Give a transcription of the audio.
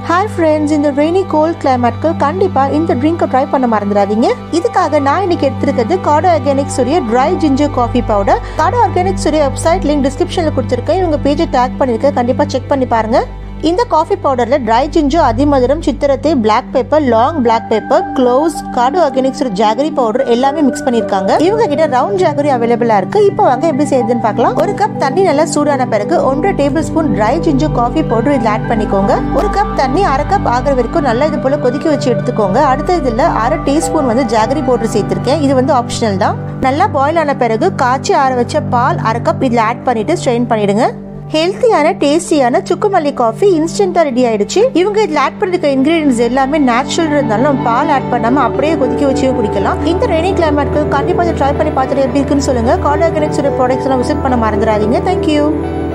hi friends இந்த rainy cold கிளைமேட்க்கு கண்டிப்பாக இந்த ட்ரிங்கை ட்ரை பண்ண மறந்துடாதீங்க இதுக்காக நான் இன்னைக்கு எடுத்திருக்கிறது காடோ ஆர்கானிக்ஸ் உடைய dry ginger coffee powder Kaadu organics உடைய வெப்சைட் லிங்க் டிஸ்கிரிப்ஷனில் கொடுத்துருக்கேன் இவங்க பேஜை டேக் பண்ணியிருக்கேன் கண்டிப்பாக செக் பண்ணி பாருங்க இந்த காஃபி பவுடர்ல ட்ரை ஜிஞ்சர் அதிமதுரம் சித்திரத்தை black pepper long black pepper cloves Kaadu organics jaggery powder எல்லாமே மிக்ஸ் பண்ணிருக்காங்க இவங்க கிட்ட ரவுண்ட் ஜாகரி அவைலபிளா இருக்கு இப்போ வாங்க எப்படி செய்யுதுன்னு பார்க்கலாம் ஒரு கப் தண்ணி நல்லா சூடான பிறகு ஒன்றரை tablespoon dry ginger coffee powder இதில் ஆட் பண்ணிக்கோங்க ஒரு கப் தண்ணி அரை கப் ஆகிற வரைக்கும் நல்லா இது போல கொதிக்க வச்சு எடுத்துக்கோங்க அடுத்த இதுல அரை டீஸ்பூன் வந்து ஜாகரி பவுடர் சேர்த்திருக்கேன் இது வந்து ஆப்ஷனல் தான் நல்லா பாயில் ஆன பிறகு காய்ச்சி ஆற வச்ச பால் அரை கப் இதில் ஆட் பண்ணிட்டு ஸ்ட்ரெயின் பண்ணிடுங்க ஹெல்த்தியான டேஸ்டியான சுக்குமல்லி காஃபி இன்ஸ்டன்டா ரெடி ஆயிடுச்சு இவங்க இதுல ஆட் பண்ணிருக்க இன்கிரீடியன்ஸ் எல்லாமே நேச்சுரல் இருந்தாலும் நம்ம பால் ஆட் பண்ணாம அப்படியே கொதிக்க வச்சு குடிக்கலாம் இந்த ரெய்னி கிளைமேட்க்கு கண்டிப்பா ட்ரை பண்ணி பார்த்துட்டு எப்படி இருக்குன்னு சொல்லுங்க கார்ட் ஆர்கானிக்ஸ் ப்ராடக்ட்ஸ் எல்லாம் விசிட் பண்ண மறந்துடாதீங்க தேங்க்யூ